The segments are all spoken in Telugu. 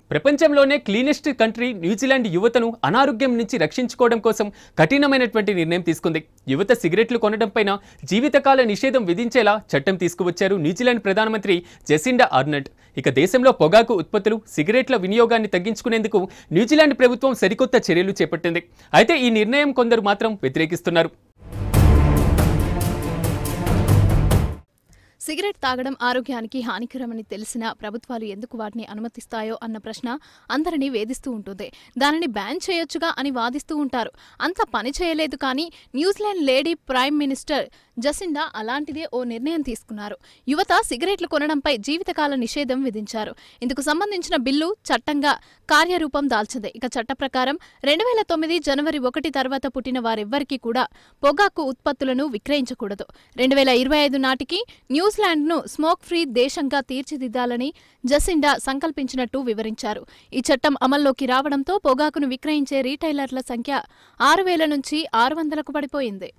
ప్రపంచంలోనే క్లీనెస్ట్ కంట్రీ న్యూజిలాండ్ యువతను అనారోగ్యం నుంచి రక్షించుకోవడం కోసం కఠినమైనటువంటి నిర్ణయం తీసుకుంది యువత సిగరెట్లు కొనడంపైన జీవితకాల నిషేధం విధించేలా చట్టం తీసుకువచ్చారు న్యూజిలాండ్ ప్రధానమంత్రి జెసిండా ఆర్నల్డ్ ఇక దేశంలో పొగాకు ఉత్పత్తులు సిగరెట్ల వినియోగాన్ని తగ్గించుకునేందుకు న్యూజిలాండ్ ప్రభుత్వం సరికొత్త చర్యలు చేపట్టింది అయితే ఈ నిర్ణయం కొందరు మాత్రం వ్యతిరేకిస్తున్నారు సిగరెట్ తాగడం ఆరోగ్యానికి హానికరమని తెలిసినా ప్రభుత్వాలు ఎందుకు వాటిని అనుమతిస్తాయో అన్న ప్రశ్న అందరినీ వేధిస్తూ ఉంటుంది దానిని బ్యాన్ చేయొచ్చుగా అని వాదిస్తూ ఉంటారు అంత పని చేయలేదు కానీ New Zealand lady prime minister Jacinda అలాంటిదే ఓ నిర్ణయం తీసుకున్నారు యువత సిగరెట్లు కొనడంపై జీవితకాల నిషేధం విధించారు ఇందుకు సంబంధించిన బిల్లు చట్టంగా కార్యరూపం దాల్చింది ఇక చట్ట ప్రకారం రెండు వేల తొమ్మిది జనవరి ఒకటి తర్వాత పుట్టిన వారెవ్వరికీ కూడా పొగాకు ఉత్పత్తులను విక్రయించకూడదు రెండు వేల ఇరవై ఐదు నాటికి న్యూజిలాండ్ను స్మోక్ ఫ్రీ దేశంగా తీర్చిదిద్దాలని జసిండా సంకల్పించినట్టు వివరించారు ఈ చట్టం అమల్లోకి రావడంతో పొగాకును విక్రయించే రీటైలర్ల సంఖ్య ఆరు వేల నుంచి ఆరు వందలకు పడిపోయింది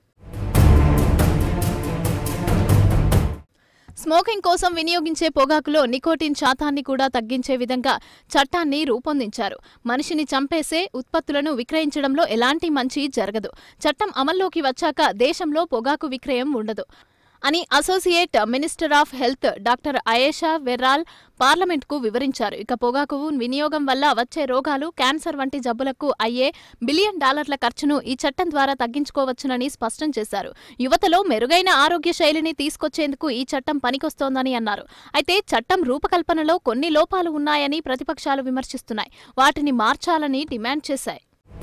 స్మోకింగ్ కోసం వినియోగించే పొగాకులో నికోటిన్ శాతాన్ని కూడా తగ్గించే విధంగా చట్టాన్ని రూపొందించారు మనిషిని చంపేసే ఉత్పత్తులను విక్రయించడంలో ఎలాంటి మంచి జరగదు చట్టం అమల్లోకి వచ్చాక దేశంలో పొగాకు విక్రయం ఉండదు అని associate minister of health doctor Ayesha Verrall పార్లమెంట్కు వివరించారు ఇక పొగాకు వినియోగం వల్ల వచ్చే రోగాలు క్యాన్సర్ వంటి జబ్బులకు అయ్యే బిలియన్ డాలర్ల ఖర్చును ఈ చట్టం ద్వారా తగ్గించుకోవచ్చునని స్పష్టం చేశారు యువతలో మెరుగైన ఆరోగ్య శైలిని తీసుకొచ్చేందుకు ఈ చట్టం పనికొస్తోందని అన్నారు అయితే చట్టం రూపకల్పనలో కొన్ని లోపాలు ఉన్నాయని ప్రతిపక్షాలు విమర్శిస్తున్నాయి వాటిని మార్చాలని డిమాండ్ చేశాయి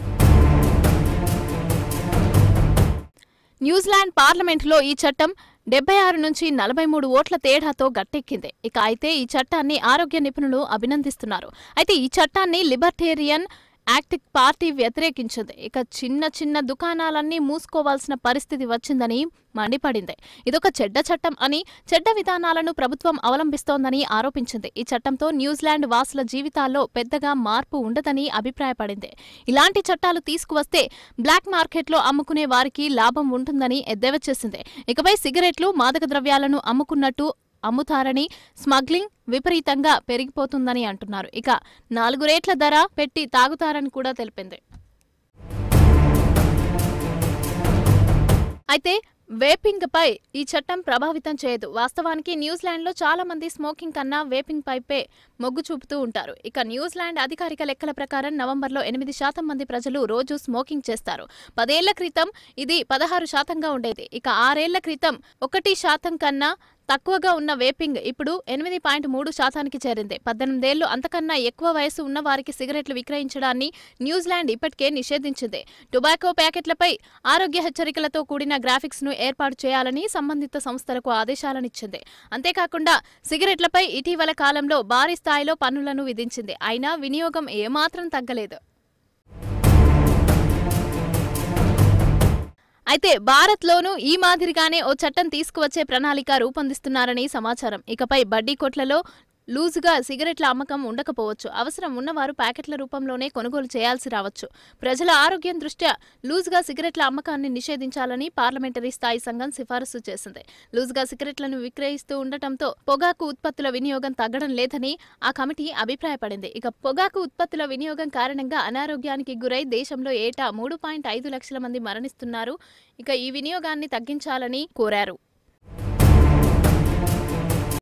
న్యూజిలాండ్ పార్లమెంటులో ఈ చట్టం డెబ్బై ఆరు నుంచి నలభై మూడు ఓట్ల తేడాతో గట్టెక్కింది ఇక అయితే ఈ చట్టాన్ని ఆరోగ్య నిపుణులు అభినందిస్తున్నారు అయితే ఈ చట్టాన్ని లిబర్టేరియన్ యాక్టిక్ పార్టీ వ్యతిరేకించింది ఇక చిన్న చిన్న దుకాణాలన్నీ మూసుకోవాల్సిన పరిస్థితి వచ్చిందని మండిపడింది ఇదొక చెడ్డ చట్టం అని చెడ్డ విధానాలను ప్రభుత్వం అవలంబిస్తోందని ఆరోపించింది ఈ చట్టంతో న్యూజిలాండ్ వాసుల జీవితాల్లో పెద్దగా మార్పు ఉండదని అభిప్రాయపడింది ఇలాంటి చట్టాలు తీసుకువస్తే బ్లాక్ మార్కెట్లో అమ్ముకునే వారికి లాభం ఉంటుందని ఎద్దేవా చేసింది ఇకపై సిగరెట్లు మాదక ద్రవ్యాలను అమ్ముకున్నట్టు అమ్ముతారని స్మగ్లింగ్ విపరీతంగా పెరిగిపోతుందని అంటున్నారు ఇక నాలుగు రేట్ల ధర పెట్టి తాగుతారని కూడా తెలిపింది అయితే వేపింగ్ పై ఈ చట్టం ప్రభావితం చేయదు వాస్తవానికి న్యూజిలాండ్లో చాలా మంది స్మోకింగ్ కన్నా వేపింగ్ పైపే మొగ్గు చూపుతూ ఉంటారు ఇక న్యూజిలాండ్ అధికారిక లెక్కల ప్రకారం నవంబర్లో ఎనిమిది శాతం మంది ప్రజలు రోజు స్మోకింగ్ చేస్తారు పదేళ్ల క్రితం ఇది పదహారు శాతంగా ఉండేది ఇక ఆరేళ్ల క్రితం ఒకటి శాతం కన్నా తక్కువగా ఉన్న వేపింగ్ ఇప్పుడు ఎనిమిది పాయింట్ మూడు శాతానికి చేరింది పద్దెనిమిదేళ్లు అంతకన్నా ఎక్కువ వయసు ఉన్న వారికి సిగరెట్లు విక్రయించడాన్ని న్యూజిలాండ్ ఇప్పటికే నిషేధించింది టొబాకో ప్యాకెట్లపై ఆరోగ్య హెచ్చరికలతో కూడిన గ్రాఫిక్స్ ను ఏర్పాటు చేయాలని సంబంధిత సంస్థలకు ఆదేశాలనిచ్చింది అంతేకాకుండా సిగరెట్లపై ఇటీవల కాలంలో భారీ స్థాయిలో పన్నులను విధించింది అయినా వినియోగం ఏమాత్రం తగ్గలేదు అయితే భారత్లోనూ ఈ మాదిరిగానే ఓ చట్టం తీసుకువచ్చే ప్రణాళిక రూపొందిస్తున్నారని సమాచారం ఇకపై బడ్డీ కొట్లలో లూజుగా సిగరెట్ల అమ్మకం ఉండకపోవచ్చు అవసరం ఉన్నవారు ప్యాకెట్ల రూపంలోనే కొనుగోలు చేయాల్సి రావచ్చు ప్రజల ఆరోగ్యం దృష్ట్యా లూజుగా సిగరెట్ల అమ్మకాన్ని నిషేధించాలని పార్లమెంటరీ స్థాయి సంఘం సిఫారసు చేసింది లూజుగా సిగరెట్లను విక్రయిస్తూ ఉండటంతో పొగాకు ఉత్పత్తుల వినియోగం తగ్గడం లేదని ఆ కమిటీ అభిప్రాయపడింది ఇక పొగాకు ఉత్పత్తుల వినియోగం కారణంగా అనారోగ్యానికి గురై దేశంలో ఏటా మూడు పాయింట్ ఐదు లక్షల మంది మరణిస్తున్నారు ఇక ఈ వినియోగాన్ని తగ్గించాలని కోరారు